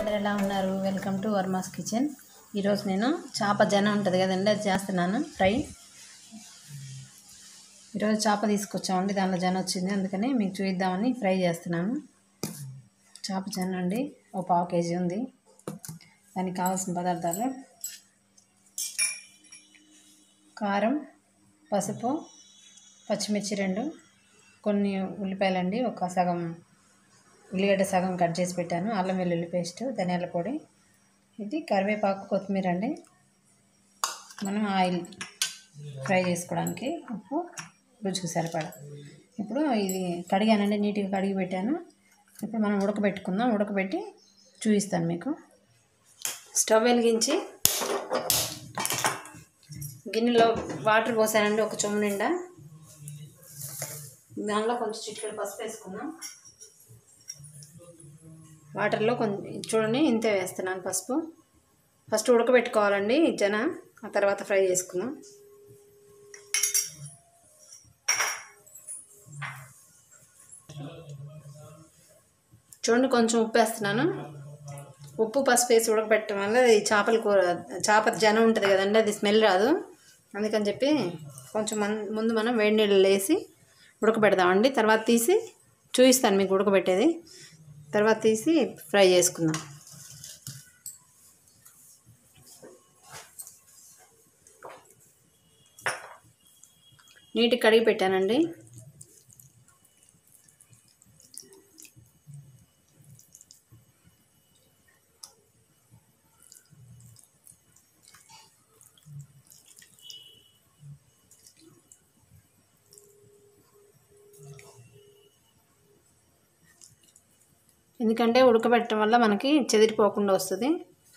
అందరు ఎలా ఉన్నారు వెల్కమ్ టు వర్మాస్ కిచెన్ ఈరోజు నేను చేప జన ఉంటుంది కదండి అది చేస్తున్నాను ఫ్రై ఈరోజు చేప తీసుకొచ్చామండి దానిలో జన వచ్చింది అందుకని మీకు చూద్దామని ఫ్రై చేస్తున్నాను చేప జన అండి ఓ పావు కేజీ ఉంది దానికి కావాల్సిన పదార్థాలు కారం పసుపు పచ్చిమిర్చి రెండు కొన్ని ఉల్లిపాయలండి ఒక సగం ఉల్లిగడ్డ సగం కట్ చేసి పెట్టాను అల్లం వెల్లుల్లి పేస్ట్ ధనియాల పొడి ఇది కరివేపాకు కొత్తిమీర అండి మనం ఆయిల్ ఫ్రై చేసుకోవడానికి ఉప్పు రుచికి సరిపడా ఇప్పుడు ఇది కడిగానండి నీట్గా కడిగి పెట్టాను ఇప్పుడు మనం ఉడకబెట్టుకుందాం ఉడకబెట్టి చూపిస్తాను మీకు స్టవ్ వెలిగించి గిన్నెలో వాటర్ పోసానండి ఒక చెమ్ము నిండా దానిలో కొంచెం చిటికెడు పసుపు వేసుకుందాం వాటర్లో కొంచెం చూడండి ఇంతే వేస్తున్నాను పసుపు ఫస్ట్ ఉడకబెట్టుకోవాలండి జన ఆ తర్వాత ఫ్రై చేసుకుందాం చూడండి కొంచెం ఉప్పు వేస్తున్నాను ఉప్పు పసుపు వేసి ఉడకబెట్టడం వల్ల ఈ చేపల కూర చేప జనం ఉంటుంది కదండి అది స్మెల్ రాదు అందుకని చెప్పి కొంచెం మన్ ముందు మనం వేడి నీళ్ళు వేసి ఉడకబెడదామండి తర్వాత తీసి చూపిస్తాను మీకు ఉడకబెట్టేది తర్వాత తీసి ఫ్రై చేసుకుందాం నీట్గా కడిగి పెట్టానండి ఎందుకంటే ఉడకబెట్టడం వల్ల మనకి చెదిరిపోకుండా వస్తుంది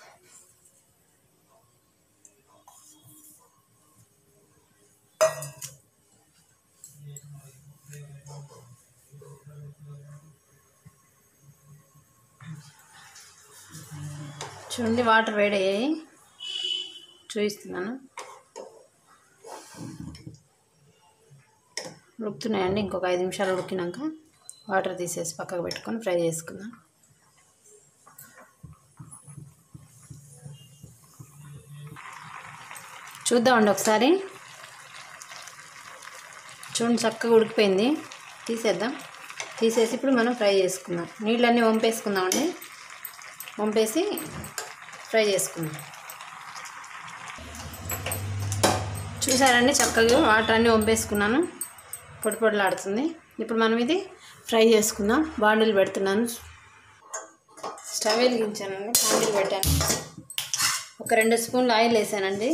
చూడండి వాటర్ వేడయ్యాయి చూపిస్తున్నాను ఉడుకుతున్నాయండి ఇంకొక ఐదు నిమిషాలు ఉడికినాక వాటర్ తీసేసి పక్కకు పెట్టుకొని ఫ్రై చేసుకుందాం చూద్దామండి ఒకసారి చూడండి చక్కగా ఉడికిపోయింది తీసేద్దాం తీసేసి ఇప్పుడు మనం ఫ్రై చేసుకుందాం నీళ్ళన్నీ వంపేసుకుందామండి వంపేసి ఫ్రై చేసుకుందాం చూసారండి చక్కగా వాటర్ అన్నీ వంపేసుకున్నాను పొడి పొడిలాడుతుంది ఇప్పుడు మనం ఇది ఫ్రై చేసుకుందాం బాండిల్ పెడుతున్నాను స్టవ్ వెలిగించానండి బాండిల్ పెట్టాను ఒక రెండు స్పూన్లు ఆయిల్ వేసానండి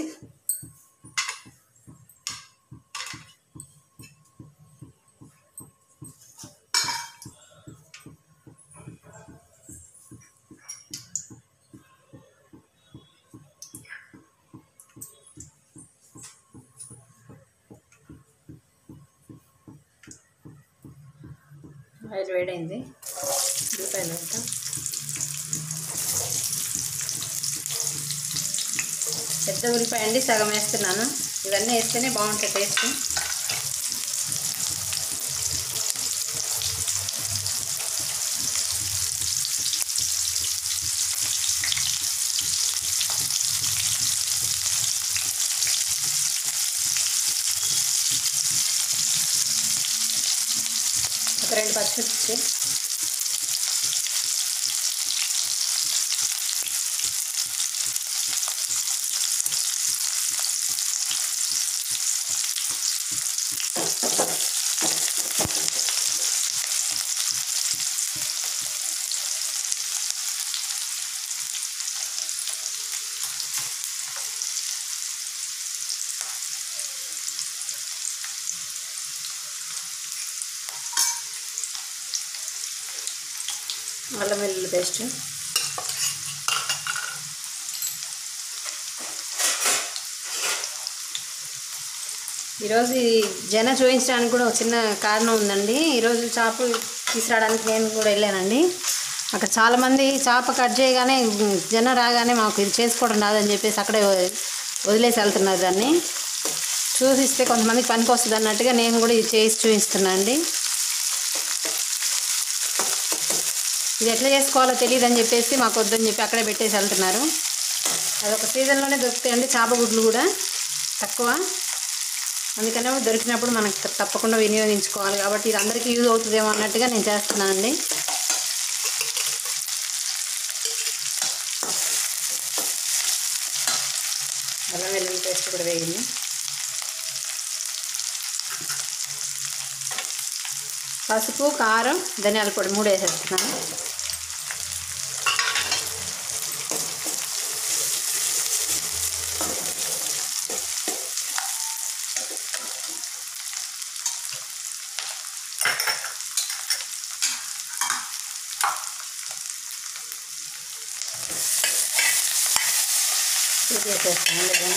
ఆయిల్ వేడైంది ఉల్లిపాయలు వేద్దాం పెద్ద ఉల్లిపాయ అండి సగం వేస్తున్నాను ఇవన్నీ వేస్తేనే బాగుంటుంది టేస్ట్ ఒక రెండు పచ్చిమిర్చి అల్లం వెల్లుల్లి పేస్ట్ ఈరోజు ఈ జన చూపించడానికి కూడా ఒక చిన్న కారణం ఉందండి ఈరోజు చేప తీసుకురావడానికి నేను కూడా వెళ్ళానండి అక్కడ చాలామంది చేప కట్ చేయగానే జన రాగానే మాకు ఇది చేసుకోవడం రాదని చెప్పేసి అక్కడే వదిలేసి వెళ్తున్నారు దాన్ని చూసిస్తే కొంతమందికి పనికి వస్తుంది అన్నట్టుగా నేను కూడా ఇది చేసి చూపిస్తున్నాను అండి ఇది ఎట్లా చేసుకోవాలో తెలియదు అని చెప్పేసి మాకు వద్దని చెప్పి అక్కడే పెట్టేసి వెళ్తున్నారు అదొక సీజన్లోనే దొరుకుతాయండి చేప గుడ్లు కూడా తక్కువ అందుకనే దొరికినప్పుడు మనకు తప్పకుండా వినియోగించుకోవాలి కాబట్టి ఇది అందరికీ యూజ్ అవుతుందేమో అన్నట్టుగా నేను చేస్తున్నానండి అల్లం వెల్లుల్లి పేస్ట్ కూడా వేగింది పసుపు కారం ధనియాల పొడి మూడు వేసేస్తున్నాను ఇది వేసేస్తాను అందుకని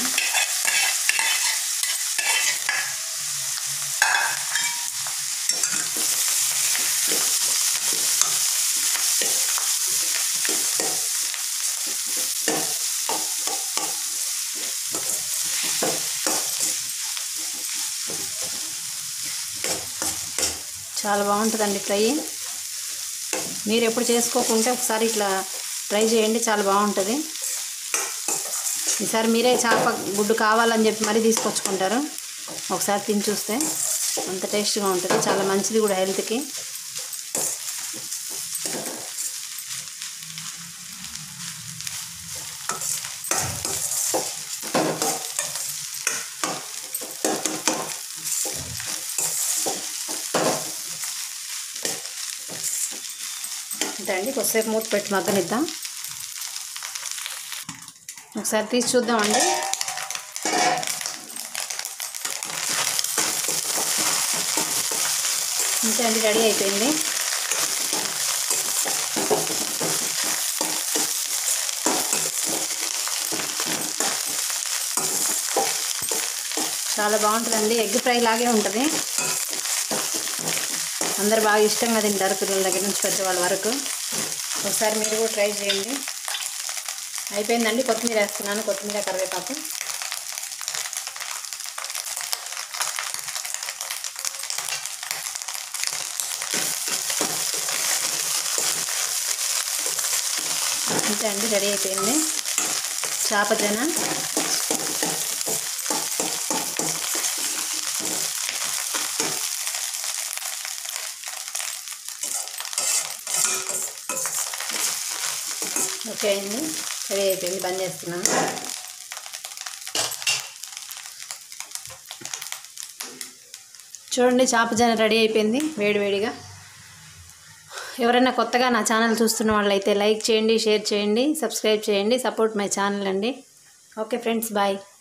చాలా బాగుంటుందండి ఫ్రై మీరు ఎప్పుడు చేసుకోకుంటే ఒకసారి ఇట్లా ట్రై చేయండి చాలా బాగుంటుంది ఈసారి మీరే చేప గుడ్డు కావాలని చెప్పి మరీ తీసుకొచ్చుకుంటారు ఒకసారి తిని చూస్తే అంత టేస్ట్గా ఉంటుంది చాలా మంచిది కూడా హెల్త్కి అంతే అండి కొద్దిసేపు మూత పెట్టి మగ్గనిద్దాం ఒకసారి తీసి చూద్దామండి అంతే అండి రెడీ అయిపోయింది చాలా బాగుంటుందండి ఎగ్ ఫ్రై లాగే ఉంటుంది అందరు బాగా ఇష్టంగా తింటారు పిల్లల దగ్గర నుంచి పెద్దవాళ్ళ వరకు ఒకసారి మీరు కూడా ట్రై చేయండి అయిపోయిందండి కొత్తిమీర వేస్తున్నాను కొత్తిమీర కరివేపాకు అంతే అండి రెడీ అయిపోయింది చేప జన ఓకే అయింది రెడీ అయిపోయింది బంద్ చేస్తున్నాను చూడండి చేప జన రెడీ అయిపోయింది వేడివేడిగా ఎవరైనా కొత్తగా నా ఛానల్ చూస్తున్న వాళ్ళైతే లైక్ చేయండి షేర్ చేయండి సబ్స్క్రైబ్ చేయండి సపోర్ట్ మై ఛానల్ అండి ఓకే ఫ్రెండ్స్ బాయ్